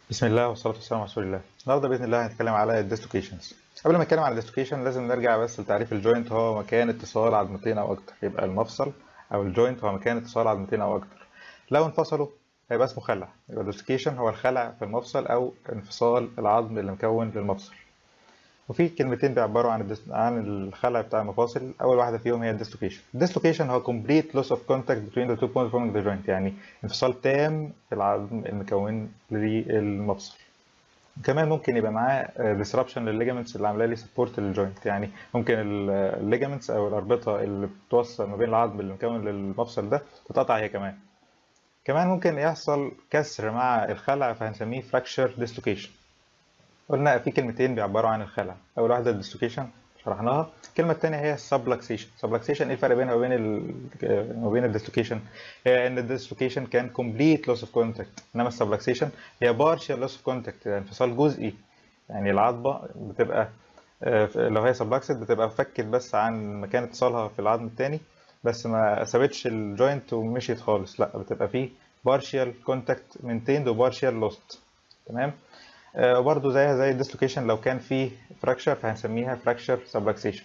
بسم الله والصلاة والسلام على رسول الله النهارده بإذن الله هنتكلم على الديسلوكيشنز قبل ما نتكلم على الديسلوكيشن لازم نرجع بس لتعريف الجوينت هو مكان اتصال عظمتين أو أكتر يبقى المفصل أو الجوينت هو مكان اتصال عظمتين أو أكتر لو انفصلوا هيبقى اسمه خلع يبقى الديسلوكيشن هو الخلع في المفصل أو انفصال العظم اللي مكون للمفصل وفي كلمتين بيعبروا عن الدس... عن الخلع بتاع المفاصل اول واحده فيهم هي الديسلوكيشن الديسلوكيشن هو complete loss of contact between the two points forming the joint يعني انفصال تام في العظم المكون للمفصل كمان ممكن يبقى معاه disruption للليجامنتس اللي عامله لي سبورت للجوينت يعني ممكن الليجامنتس او الاربطه اللي بتوصل ما بين العظم اللي مكون للمفصل ده تتقطع هي كمان كمان ممكن يحصل كسر مع الخلع فهنسميه fracture dislocation قلنا في كلمتين بيعبروا عن الخلع اول واحده الديسلوكيشن شرحناها الكلمه الثانيه هي السبلكسيشن السبلكسيشن ايه الفرق بينها وبين ال وبين الديسلوكيشن هي ان الديسلوكيشن كان كومبليت لوس اوف كونتاكت انما السبلكسيشن هي بارشال لوس اوف كونتاكت انفصال جزئي يعني العظمه بتبقى لو هي سبلكسد بتبقى فكت بس عن مكان اتصالها في العظم الثاني بس ما سابتش الجوينت ومشيت خالص لا بتبقى فيه بارشال كونتاكت مينتيند وبارشال لوست تمام وبرده زيها زي الديسلوكيشن لو كان فيه فراكشر فهنسميها فراكشر سبلكسيشن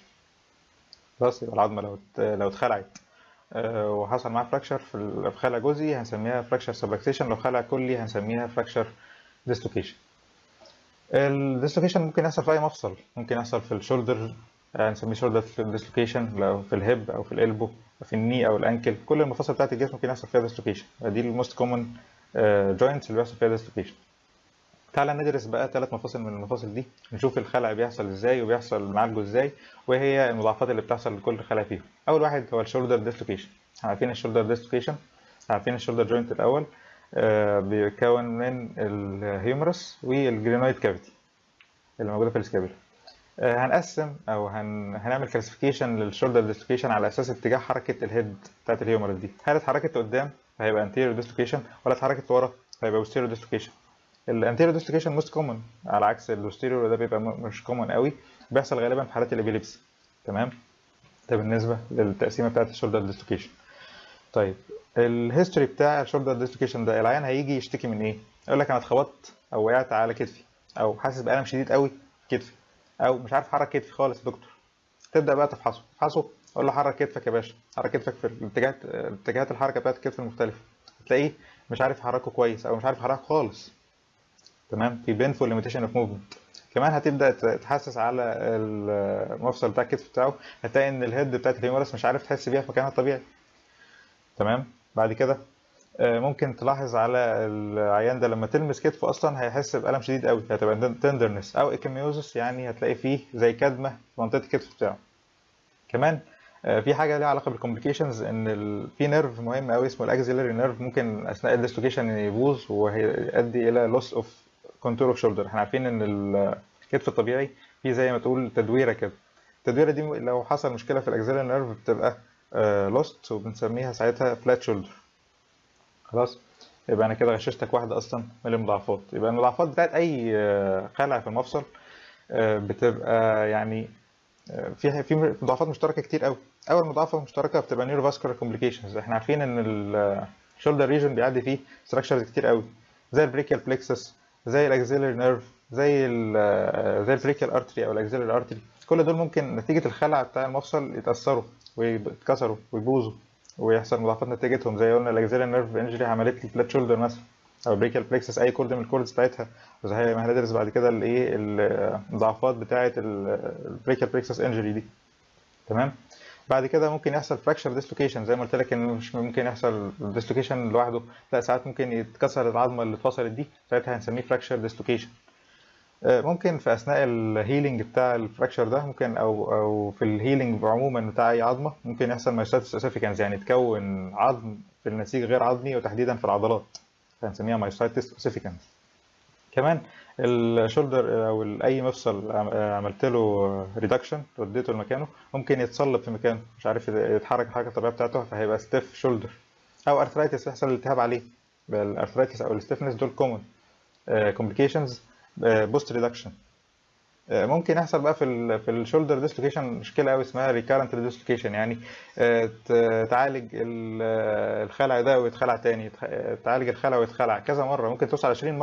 خلاص يبقى العظمه لو لو اتخلعت وحصل معاها فراكشر في خلع جزئي هنسميها فراكشر سبلكسيشن لو خلع كلي هنسميها فراكشر ديسلوكيشن الديسلوكيشن ممكن يحصل في اي مفصل ممكن يحصل في الشولدر هنسميه شولدر ديسلوكيشن لو في الهيب او في الالبو في الني او الانكل كل المفاصل بتاعت الجسم ممكن يحصل فيها ديسلوكيشن دي الموست كومن جوينتس اللي بيحصل فيها ديسلوكيشن تعالى ندرس بقى ثلاث مفاصل من المفاصل دي نشوف الخلع بيحصل ازاي وبيحصل نعالجه ازاي وهي المضاعفات اللي بتحصل لكل خلع فيهم اول واحد هو الشولدر ديسلوكيشن عارفين الشولدر ديسلوكيشن عارفين الشولدر جوينت الاول آه بيتكون من الهيومرس والجرينويد كافيتي اللي موجوده في السكابيلا آه هنقسم او هن... هنعمل كلاسيفيكيشن للشولدر ديسلوكيشن على اساس اتجاه حركه الهيد بتاعت الهيومرس دي هل اتحركت لقدام فهيبقى انتيريور ديسلوكيشن ولا اتحركت ورا فهيبقى بوستيريور ديسلوكيشن الانتيريور ديسلوكيشن موست كومن على عكس البوستيريور ده بيبقى مش كومن قوي بيحصل غالبا في حالات الابيليبسي تمام ده بالنسبه للتقسيمه بتاعت الشولدر ديسلوكيشن طيب الهيستوري بتاع الشولدر ديسلوكيشن ده العيان هيجي يشتكي من ايه يقول لك انا اتخبطت او وقعت على كتفي او حاسس بالم شديد قوي في كتفي او مش عارف احرك كتفي خالص يا دكتور تبدا بقى تفحصه تفحصه اقول له حرك كتفك يا باشا حرك كتفك في الاتجاهات اتجاهات الحركه بتاعت الكتف المختلفه تلاقيه مش عارف يحركه كويس او مش عارف يحركه خالص تمام في بينفول ليميتيشن اوف موفمنت كمان هتبدا تحسس على المفصل بتاع الكتف بتاعه هتلاقي ان الهيد بتاعت الهيومرس مش عارف تحس بيها في مكانها الطبيعي تمام بعد كده ممكن تلاحظ على العيان ده لما تلمس كتفه اصلا هيحس بالم شديد قوي هتبقى تندرنس او ايكيميوزس يعني هتلاقي فيه زي كدمه في منطقه الكتف بتاعه كمان في حاجه ليها علاقه بالكومبليكيشنز ان ال... في نيرف مهم قوي اسمه الاكزيلري نيرف ممكن اثناء الديسلوكيشن يبوظ وهيؤدي الى لوس اوف كونتور اوف شولدر احنا عارفين ان الكتف الطبيعي فيه زي ما تقول تدويره كده التدويره دي لو حصل مشكله في الاكزيلري نيرف بتبقى لوست وبنسميها ساعتها فلات شولدر خلاص يبقى انا كده غششتك واحده اصلا من المضاعفات يبقى المضاعفات بتاعت اي خلع في المفصل بتبقى يعني فيها في مضاعفات مشتركه كتير قوي اول مضاعفه مشتركه بتبقى نيورو فاسكولار كومبليكيشنز احنا عارفين ان الشولدر ريجن بيعدي فيه ستراكشرز كتير قوي زي البريكيال بلكسس زي الاكزيلري نيرف زي ال زي البريكيال ارتري او الاكزيلري ارتري كل دول ممكن نتيجه الخلع بتاع المفصل يتاثروا ويتكسروا ويبوظوا ويحصل مضاعفات نتيجتهم زي قلنا الاكزيلري نيرف انجري عملت لي فلات شولدر مثلا او بريكيال بلكسس اي كورد من الكوردز بتاعتها وزي ما هندرس بعد كده الايه المضاعفات بتاعه البريكيال بلكسس انجري دي تمام بعد كده ممكن يحصل فراكشر ديسلوكيشن زي ما قلت لك ان مش ممكن يحصل ديسلوكيشن لوحده لا ساعات ممكن يتكسر العظمه اللي اتفصلت دي ساعتها هنسميه فراكشر ديسلوكيشن ممكن في اثناء الهيلينج بتاع الفراكشر ده ممكن او او في الهيلينج عموما بتاع اي عظمه ممكن يحصل مايوسايتس اوسيفيكانز يعني تكون عظم في النسيج غير عظمي وتحديدا في العضلات فهنسميها مايوسايتس اوسيفيكانز كمان الشولدر او اي مفصل عملت له ريدكشن وديته لمكانه ممكن يتصلب في مكانه مش عارف يتحرك الحركه الطبيعيه بتاعته فهيبقى ستيف شولدر او ارثرايتس يحصل التهاب عليه الارثرايتس او الستيفنس دول كومن كومبليكيشنز بوست ريدكشن ممكن يحصل بقى في ال في الشولدر ديسلوكيشن مشكله قوي اسمها ريكارنت ديسلوكيشن يعني تعالج الخلع ده ويتخلع تاني تعالج الخلع ويتخلع كذا مره ممكن توصل 20 مره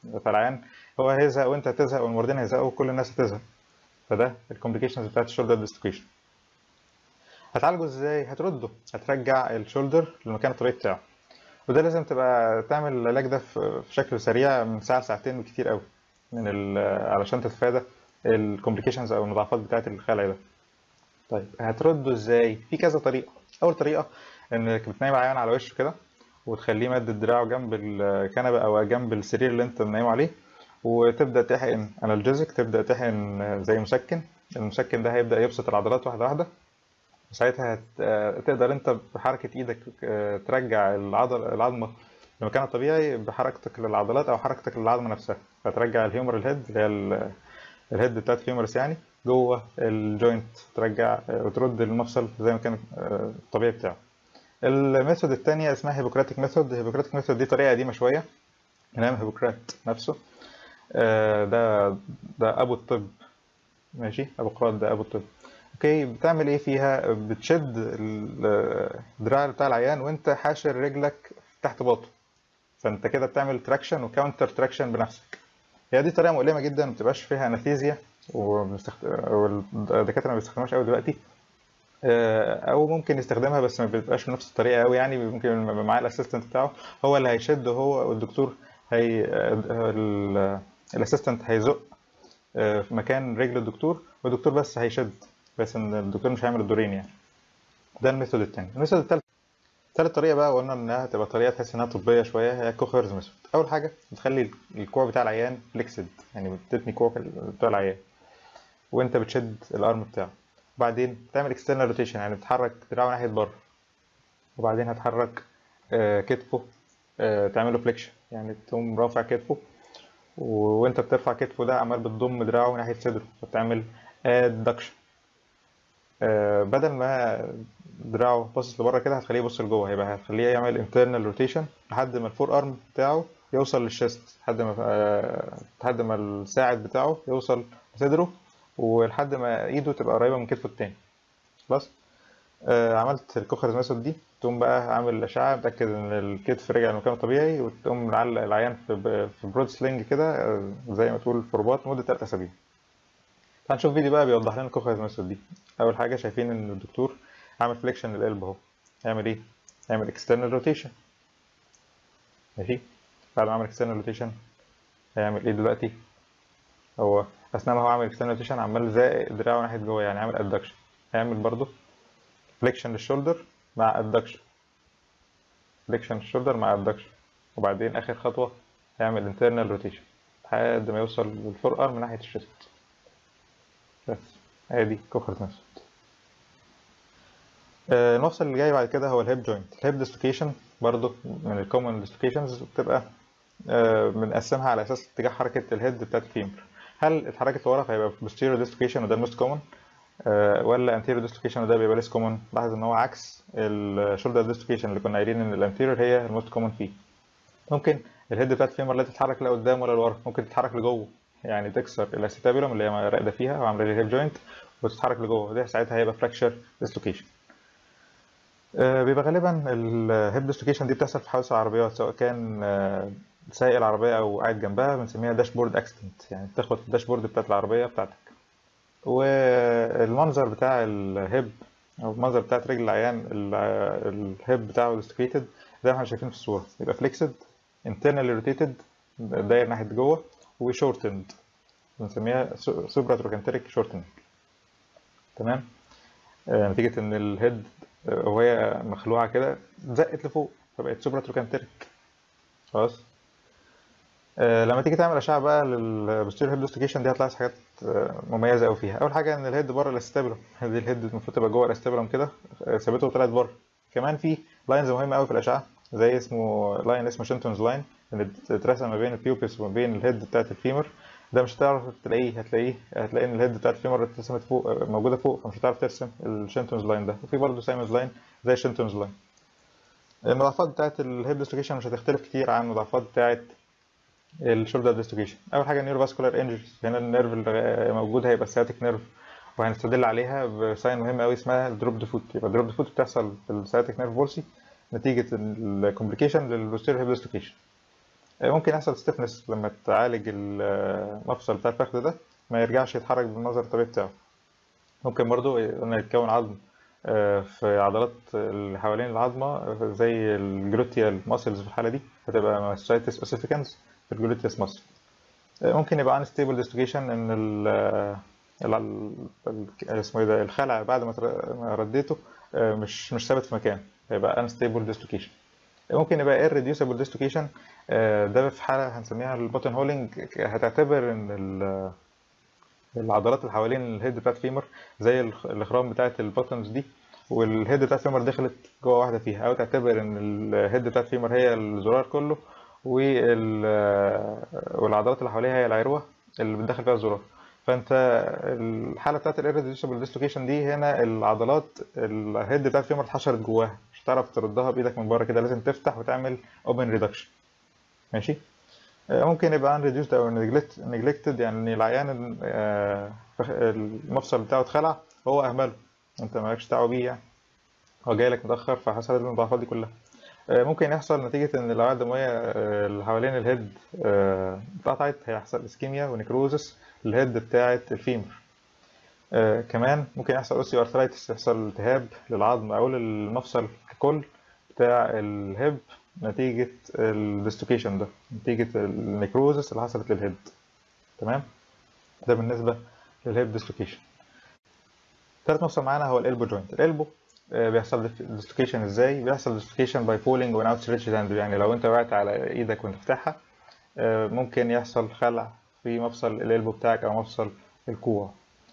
فالعيان هو هيزهق وانت هتزهق والموردين هيزهقوا وكل الناس هتزهق فده الكومبليكيشنز بتاعت الشولدر ديستوكيشن هتعالجه ازاي هترده هترجع الشولدر للمكان الطبيعي بتاعه وده لازم تبقى تعمل العلاج ده في في شكل سريع من ساعه لساعتين بالكتير قوي من ال علشان تتفادى الكومبليكيشنز او المضاعفات بتاعت الخلع ده طيب هترده ازاي في كذا طريقه اول طريقه انك بتنيم العيان على وشه كده وتخليه مد دراعه جنب الكنبه او جنب السرير اللي انت منيمه عليه وتبدا تحقن انالجيزك تبدا تحقن زي مسكن المسكن ده هيبدا يبسط العضلات واحده واحده ساعتها هت- تقدر انت بحركه ايدك آه، ترجع العضل العظمه لمكانها الطبيعي بحركتك للعضلات او حركتك للعظمه نفسها فترجع الهيومر الهيد اللي هي ال- الهيد بتاعت الهيومرس يعني جوه الجوينت ترجع آه، وترد المفصل زي ما كان آه، الطبيعي بتاعه الميثود الثانيه اسمها هيبوكراتيك ميثود الهيبوكراتيك ميثود دي طريقه قديمه شويه نعم هيبوكرات نفسه آه، ده ده ابو الطب ماشي ابو قراد ده ابو الطب اوكي بتعمل ايه فيها بتشد ال- الدراع بتاع العيان وانت حاشر رجلك تحت باطه فانت كده بتعمل تراكشن وكاونتر تراكشن بنفسك هي دي طريقه مؤلمه جدا ما بتبقاش فيها انستيزيا وبنستخد... والدكاتره ما بيستخدموهاش قوي دلوقتي آه، او ممكن يستخدمها بس ما بيبقاش بنفس الطريقه قوي يعني ممكن يبقى معاه الاسيستنت بتاعه هو اللي هيشد هو والدكتور هي الاسيستنت هيزق آه، في مكان رجل الدكتور والدكتور بس هيشد بس ان الدكتور مش هيعمل الدورين يعني ده الميثود التاني الميثود التالت تالت طريقة بقى قلنا انها تبقى طريقة تحس انها طبية شوية هي كوخيرز ميثود اول حاجة بتخلي الكوع بتاع العيان فليكسد يعني بتتني كوع بتاع العيان وانت بتشد الارم بتاعه وبعدين بتعمل اكسترنال روتيشن يعني بتحرك دراعه ناحية بره وبعدين هتحرك آه، كتفه آه، تعمله فليكشن يعني تقوم رافع كتفه و- وانت بترفع كتفه ده عمال بتضم دراعه ناحية صدره فبتعمل ادكشن بدل ما دراعه باصص لبره كده هتخليه يبص لجوه هيبقى هتخليه يعمل انترنال روتيشن لحد ما الفور ارم بتاعه يوصل للشيست لحد ما آه، لحد ما الساعد بتاعه يوصل لصدره ولحد ما ايده تبقى قريبه من كتفه التاني خلاص آه، عملت الكوخرز ميثود دي تقوم بقى عامل اشعه متاكد ان الكتف رجع لمكانه الطبيعي وتقوم معلق العيان في في برود سلينج كده آه، زي ما تقول في رباط مده 3 اسابيع هنشوف فيديو بقى بيوضح لنا الكوخرز ميثود دي اول حاجه شايفين ان الدكتور عامل فليكشن للقلب اهو هيعمل ايه هيعمل اكسترنال روتيشن ماشي بعد ما عمل اكسترنال روتيشن هيعمل ايه دلوقتي هو اثناء ما هو عامل اكسترنال روتيشن عمال زائق دراعه ناحيه جوه يعني عامل ادكشن هيعمل برضه فليكشن للشولدر مع ادكشن فليكشن للشولدر مع ادكشن وبعدين اخر خطوه هيعمل انترنال روتيشن لحد ما يوصل للفور ارم ناحيه الشيست بس ادي كوخرز ميثود آه، المفصل اللي جاي بعد كده هو الهيب جوينت الهيب ديسلوكيشن برضو من الكومن ديسلوكيشنز بتبقى آه، بنقسمها على اساس اتجاه حركه الهيد بتاعت الفيمر هل اتحركت لورا فيبقى posterior dislocation وده الموست كومن ولا anterior dislocation وده بيبقى less كومن لاحظ ان هو عكس الشولدر ديسلوكيشن اللي كنا قايلين ان الانتيريور هي الموست كومن فيه ممكن الهيد بتاعت الفيمر لا تتحرك لا قدام ولا لورا ممكن تتحرك لجوه يعني تكسر الاستابيلوم اللي هي راقده فيها وعامله الهيب جوينت وتتحرك لجوه ده ساعتها هيبقى فراكشر ديسلوكيشن آه، بيبقى غالبا الهيب ديسلوكيشن دي بتحصل في حوادث العربيات سواء كان آه، سايق العربية أو قاعد جنبها بنسميها داشبورد اكسيدنت يعني تخبط في الداشبورد بتاعت العربية بتاعتك والمنظر بتاع الهيب أو المنظر بتاعت رجل العيان ال- الهيب بتاعه ديسلوكيتد زي ما احنا شايفين في الصورة يبقى فليكسد internally rotated داير ناحية جوه وشورتند بنسميها سوبرا تروكانتريك شورتنج تمام آه، نتيجة إن الهيد آه، وهي مخلوعة كده زقت لفوق فبقت سوبرا تروكانتريك خلاص آه، لما تيجي تعمل أشعة بقى للبوستيريور هيد ديسلوكيشن دي هتلاحظ حاجات آه، مميزة أوي فيها أول حاجة إن الهيد بره الاستابيلوم دي الهيد المفروض تبقى جوه الاستابيلوم كده آه، سابته وطلعت بره كمان في لاينز مهمة أوي في الأشعة زي اسمه لاين اسمه شنتونز لاين اللي بتترسم ما بين البيوبس وما بين الهيد بتاعت الفيمر ده مش هتعرف تلاقيه هتلاقيه هتلاقي ان الهيد بتاعت الفيمر اترسمت فوق موجوده فوق فمش هتعرف ترسم الشنتونز لاين ده وفي برضه سايمونز لاين زي الشنتونز لاين المضاعفات بتاعت الهيب ديسلوكيشن مش هتختلف كتير عن المضاعفات بتاعت الشولدر ديسلوكيشن اول حاجه نيوروفاسكولار انجريز هنا النيرف اللي موجود هيبقى سياتيك نيرف وهنستدل عليها بساين مهم قوي اسمها الدروب دو فوت يبقى الدروب دو فوت بتحصل في السياتيك نيرف بولسي نتيجه الكومبليكيشن للبوستيريور هيب ديسلوكيشن ممكن يحصل ستيفنس لما تعالج المفصل بتاع الفخذ ده ما يرجعش يتحرك بالمنظر الطبيعي بتاعه ممكن برضو انه يتكون عظم في عضلات اللي حوالين العظمة زي الجلوتيال ماسلز في الحالة دي هتبقى ماستايتس اوسيفيكانز في الجلوتيوس ماسل ممكن يبقى انستيبل ديستوكيشن ان ال ال اسمه ايه ده الخلع بعد ما رديته مش مش ثابت في مكان هيبقى unstable dislocation ممكن يبقى irreducible dislocation ده في حالة هنسميها البوتن هولينج هتعتبر ان العضلات اللي حوالين الهيد بتاعت فيمر زي الاخرام بتاعت البوتنز دي والهيد بتاعت فيمر دخلت جوه واحده فيها او تعتبر ان الهيد بتاعت فيمر هي الزرار كله والعضلات اللي حواليها هي العروه اللي بتدخل فيها الزرار فانت الحاله بتاعت الirreducible ديسلوكيشن دي هنا العضلات الهيد بتاعت فيمر اتحشرت جواها مش هتعرف تردها بايدك من بره كده لازم تفتح وتعمل اوبن ريدكشن ماشي ممكن يبقى unreduced او neglected يعني العيان المفصل بتاعه اتخلع هو اهمله انت مالكش دعوه بيه يعني هو جاي لك متاخر فحصلت المضاعفات دي كلها ممكن يحصل نتيجة إن الأوعية الدموية اللي حوالين الهيد اتقطعت هيحصل اسكيميا ونكروزس للهيد بتاعة الفيمر كمان ممكن يحصل أوسيو أرثرايتس يحصل التهاب للعظم أو للمفصل ككل بتاع الهيب نتيجة الديستوكيشن ده نتيجة النكروزس اللي حصلت للهيد تمام ده بالنسبة للهيب ديستوكيشن تالت مفصل معانا هو الالبو جوينت الالبو بيحصل ديستوكيشن ازاي بيحصل ديستوكيشن باي بولينج وان اوت ستريتش هاند يعني لو انت وقعت على ايدك وانت فاتحها ممكن يحصل خلع في مفصل الالبو بتاعك او مفصل الكوع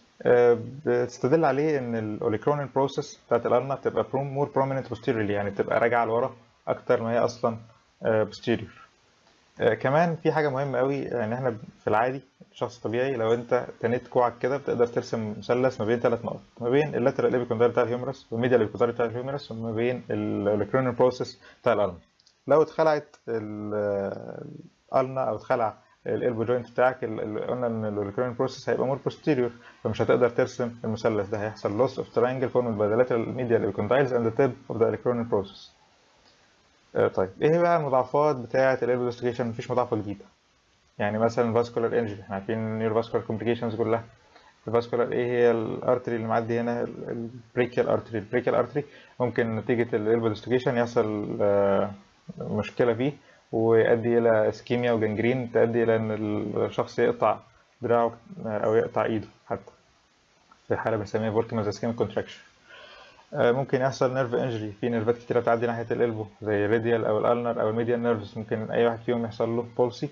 بتستدل عليه ان الاوليكرونين بروسيس بتاعت الارنا بتبقى مور بروميننت posteriorly يعني بتبقى راجعه لورا اكتر ما هي اصلا posterior كمان في حاجه مهمه قوي يعني احنا في العادي شخص طبيعي لو انت تنيت كوعك كده بتقدر ترسم مثلث ما بين ثلاث نقط ما بين اللاترال ايبيكوندار بتاع الهيومرس والميديال ايبيكوندار بتاع الهيومرس وما بين الاوليكرونين بروسيس بتاع الارنا لو اتخلعت الالنا او اتخلع الالبو جوينت بتاعك قلنا ان الاوليكرونين بروسيس هيبقى مور posterior فمش هتقدر ترسم المثلث ده هيحصل loss of triangle formed by the lateral medial epicondyles and the tip of the olecranon process طيب ايه بقى المضاعفات بتاعه الالبو ديستوكيشن مفيش مضاعفه جديده يعني مثلا فاسكولار انجري احنا عارفين النيور فاسكولار كومبليكيشنز كلها الفاسكولار ايه هي الارتري اللي معدي هنا البريكيال ارتري البريكيال ارتري ممكن نتيجه الالبو ديستوكيشن يحصل مشكله فيه ويؤدي الى اسكيميا وجنجرين تؤدي الى ان الشخص يقطع دراعه او يقطع ايده حتى في حاله بنسميها فوركيماز اسكيميك كونتراكشن ممكن يحصل نيرف انجري في نيرفات كتيره بتعدي ناحيه الالبو زي الراديال او الالنر او الميديال نيرفز ممكن اي واحد فيهم يحصل له بولسي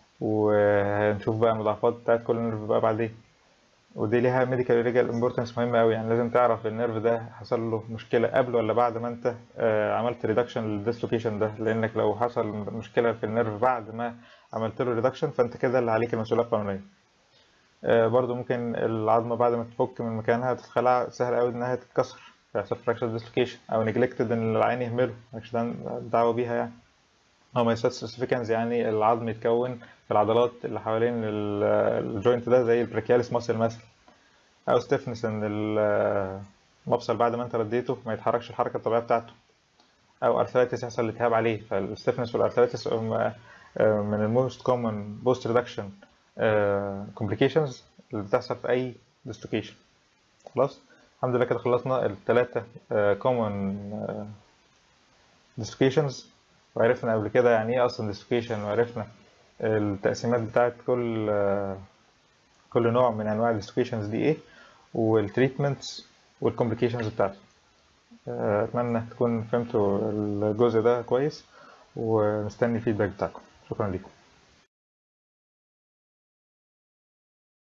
وهنشوف بقى المضاعفات بتاعت كل نيرف بقى بعدين ودي ليها ميديكال ريجال امبورتنس مهمه قوي يعني لازم تعرف النيرف ده حصل له مشكله قبل ولا بعد ما انت عملت ريدكشن للديسلوكيشن ده لانك لو حصل مشكله في النيرف بعد ما عملت له ريدكشن فانت كده اللي عليك المسؤوليه القانونيه برضو ممكن العظمه بعد ما تفك من مكانها تتخلع سهل قوي انها تتكسر يحصل فراكشر ديسلوكيشن او نجلكتد ان العين يهمله مالكش دعوه بيها يعني او مايساتس اوسيفيكانز يعني العظم يتكون في العضلات اللي حوالين الجوينت ده زي البريكياليس ماسل مثلا او ستيفنس ان المفصل بعد ما انت رديته ما يتحركش الحركه الطبيعيه بتاعته او ارثرايتس يحصل التهاب عليه فالستيفنس والارثرايتس من الموست كومن بوست ريدكشن كومبليكيشنز اللي بتحصل في اي ديستوكيشن خلاص الحمد لله كده خلصنا الثلاثه كومن ديستوكيشنز وعرفنا قبل كده يعني ايه اصلا ديستوكيشن وعرفنا التقسيمات بتاعت كل كل نوع من انواع الديستوكيشنز دي ايه والتريتمنتس والكومبليكيشنز بتاعته اتمنى تكون فهمتوا الجزء ده كويس ومستني الفيدباك بتاعكم شكرا لكم